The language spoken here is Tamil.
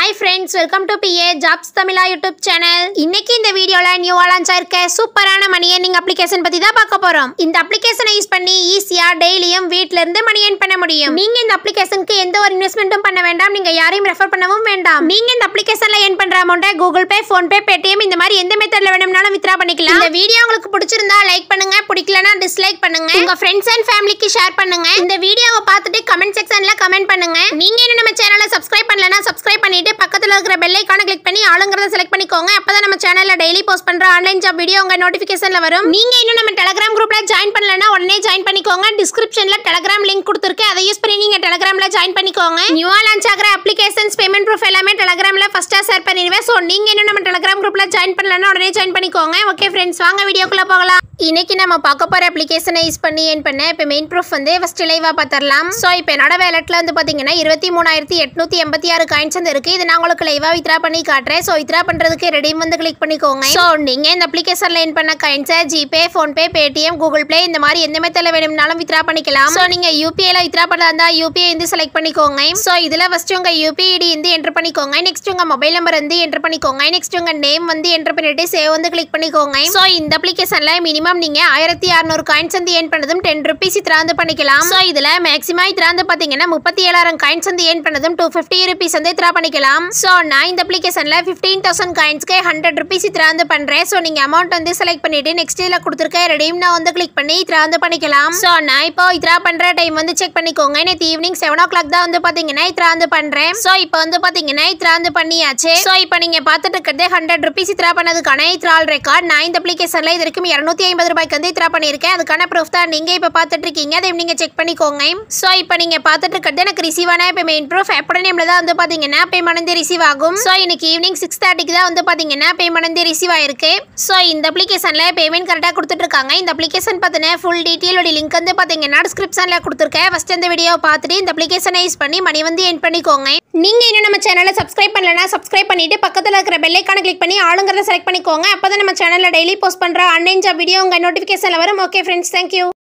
hi friends welcome to BA jobs Tamizha YouTube channel இன்னைக்கு இந்த வீடியோல நியூவா லான்ச் ஆயிருக்க சூப்பரான மணி ஏர்னிங் அப்ளிகேஷன் பத்தி தான் பார்க்க போறோம் இந்த அப்ளிகேஷனை யூஸ் பண்ணி ஈஸியா டெய்லியும் வீட்ல இருந்து மணி ஏர்ன் பண்ண முடியும் நீங்க இந்த அப்ளிகேஷனுக்கு எந்த ஒரு இன்வெஸ்ட்மெண்ட்டும் பண்ண வேண்டாம் நீங்க யாரையும் ரெஃபர் பண்ணவும் வேண்டாம் நீங்க இந்த அப்ளிகேஷன்ல ஏர்ன் பண்ற அமௌண்ட்டை Google Pay PhonePe Paytm இந்த மாதிரி எந்த மெத்தட்ல வேணும்னாலும் வித்ரா பண்ணிக்கலாம் இந்த வீடியோ உங்களுக்கு பிடிச்சிருந்தா லைக் பண்ணுங்க பிடிக்கலனா டிஸ்லைக் பண்ணுங்க உங்க ஃப்ரெண்ட்ஸ் அண்ட் ஃபேமிலிக்கு ஷேர் பண்ணுங்க இந்த வீடியோவை பார்த்துட்டு கமெண்ட் செக்ஷன்ல கமெண்ட் பண்ணுங்க நீங்க இன்னும் நம்ம சேனலை சப்ஸ்கிரைப் பண்ணலனா சப்ஸ்கிரைப் பண்ணிட்டு பக்கத்துல இருக்கிற பெல் ஐகானை கிளிக் பண்ணி ஆளுங்கிறத செலக்ட் பண்ணிக்கோங்க அப்பதான் நம்ம சேனல்ல டெய்லி போஸ்ட் பண்ற ஆன்லைன் ஜாப் வீடியோ உங்க நோட்டிபிகேஷன்ல வரும் நீங்க இன்னும் நம்ம டெலிகிராம் குரூப்ல ஜாயின் பண்ணலனா உடனே ஜாயின் பண்ணிக்கோங்க டிஸ்கிரிப்ஷன்ல டெலிகிராம் லிங்க் கொடுத்துருக்கேன் அதை யூஸ் பண்ணி நீங்க டெலிகிராம்ல ஜாயின் பண்ணிக்கோங்க நியூவா லான்ச் ஆகிற அப்ளிகேஷன்ஸ் பேமெண்ட் ப்ரூஃப் எல்லாமே டெலிகிராம்ல ஃபர்ஸ்டா ஷேர் பண்ணிடுவேன் ஸோ நீங்க இன்னும் நம்ம டெலிகிராம் குரூப்ல ஜாயின் பண்ணலனா உடனே ஜாயின் பண்ணிக்கோங்க ஓகே ஃப்ரெண்ட்ஸ் வாங்க வீடியோக்குள்ள போகலாம் இன்னைக்கு நம்ம பார்க்க போற அப்ளிகேஷனை யூஸ் பண்ணி ஏன் பண்ண இப்போ மெயின் ப்ரூஃப் வந்து ஃபர்ஸ்ட் லைவா பார்த்துடலாம் ஸோ இப்போ என்னோட வேலட்ல வந்து பாத்தீங்கன்னா இருபத்தி மூணாயிரத்தி எட்நூத்தி எண்பத்தி ஆறு காயின்ஸ் வந்து இருக்கு இது நான் உங்களுக்கு லைவா வித்ரா பண்ணி காட்டுறேன் ஸோ வித்ரா பண்றதுக்கு ரெடீம் வந்து கிளிக் பண்ணிக்கோங்க ஸோ நீங்க இந்த அப்ளிகேஷன்ல ஏன் பண்ண காயின்ஸை GPay PhonePe Paytm Google Pay இந்த மாதிரி எந்த மெத்தட்ல வேணும்னாலும் வித்ரா பண்ணிக்கலாம் ஸோ நீங்க யூபிஐல வித்ரா பண்ணதா இருந்தா யூபிஐ வந்து செலக்ட் பண்ணிக்கோங்க ஸோ இதுல ஃபர்ஸ்ட் உங்க யூபிஐடி வந்து என்டர் பண்ணிக்கோங்க நெக்ஸ்ட் உங்க மொபைல் நம்பர் வந்து என்டர் பண்ணிக்கோங்க நெக்ஸ்ட் உங்க நேம் வந்து என்டர் பண்ணிட்டு சேவ் வந்து கிளிக் பண்ணிக்கோங்க ஸோ இந்த அப்ளிகேஷன்ல மினிமம் நீங்க ஆயிரத்தி அறுநூறு காயின்ஸ் வந்து ஏன் பண்ணதும் டென் ருபீஸ் இத்திரா வந்து பண்ணிக்கலாம் ஸோ இதுல மேக்ஸிமம் இத்திரா வந்து பாத்தீங்கன்னா முப்பத்தி ஏழாயிரம் காயின்ஸ் வந்து ஏன் பண்ணதும் டூ ஃபிஃப்டி ருபீஸ் வந்து இத்திரா பண்ணிக்கலாம் ஸோ நான் இந்த அப்ளிகேஷன்ல ஃபிஃப்டீன் தௌசண்ட் காயின்ஸ்க்கு ஹண்ட்ரட் ருபீஸ் இத்திரா வந்து பண்றேன் ஸோ நீங்க அமௌண்ட் வந்து செலக்ட் பண்ணிட்டு நெக்ஸ்ட் இதுல கொடுத்துருக்க ரெடீம் நான் வந்து கிளிக் பண்ணி இத்திரா வந்து பண்ணிக்கலாம் ஸோ நான் இப்போ இத்திரா பண்ற டைம் வந்து செக் பண்ணிக்கோங்க நேற்று ஈவினிங் செவன் ஓ கிளாக் தான் வந்து பாத்தீங்கன்னா இத்திரா வந்து பண்றேன் ஸோ இப்போ வந்து பாத்தீங்கன்னா இத்திரா வந்து பண்ணியாச்சு ஸோ இப்போ நீங்க பார்த்துட்டு இருக்கிறது ஹண்ட்ரட் ருபீஸ் இத்திரா பண்ணதுக்கான இத்ரால் ரெக்கார்ட் நான் இந்த அப்ளிகேஷன்ல இது வரைக்கும் இரநூத்தி ஐம்பது ரூபாய்க்கு வந்து இத்திரா பண்ணியிருக்கேன் அதுக்கான ப்ரூஃப் தான் நீங்க இப்போ பார்த்துட்டு இருக்கீங்க அதை நீங்க செக் பண்ணிக்கோங்க ஸோ இப்போ நீங்க பார்த்துட்டு இருக்கிறது எனக்கு ரிசீவ் ஆன இப்போ மெயின் ப்ரூஃப் எப்போ நேம்ல தான் வந்து பாத்தீங்கன்னா பேமெண்ட் வந்து ரிசீவ் ஆகும் ஸோ இன்னைக்கு ஈவினிங் சிக்ஸ் தேர்ட்டிக்கு தான் வந்து பாத்தீங்கன்னா பேமெண்ட் வந்து ரிசீவ் ஆயிருக்கு ஸோ இந்த அப்ளிகேஷன்ல பேமெண்ட் கரெக்டாக கொடுத்துட்டு இருக்காங்க இந்த அப்ளிகேஷன் பார்த்தினா ஃபுல் டீட்டெயிலோட லிங்க் வந்து பாத்தீங்கன்னா டிஸ்கிரிப்ஷன்ல கொடுத்துருக்கேன் ஃபர்ஸ்ட் இந்த வீடியோ பார்த்துட்டு இந்த அப்ளிகேஷனை யூஸ் பண்ணி மணி வந்து என் பண்ணிக்கோங்க நீங்க இன்னும் நம்ம சேனலை சப்ஸ்கிரைப் பண்ணலனா சப்ஸ்கிரைப் பண்ணிட்டு பக்கத்துல இருக்கிற பெல் ஐக்கானை கிளிக் பண்ணி ஆளுங்கிறத செலக்ட் பண்ணிக்கோங்க அப்பதான் நம்ம சேனல்ல டெய்லி போஸ்ட் பண்ற ஆன்லைன் ஜாப் வீடியோ உங்க நோட்டிஃபிகேஷன்ல வரும் ஓகே ஃப்ரெண்ட்ஸ் தேங்க்யூ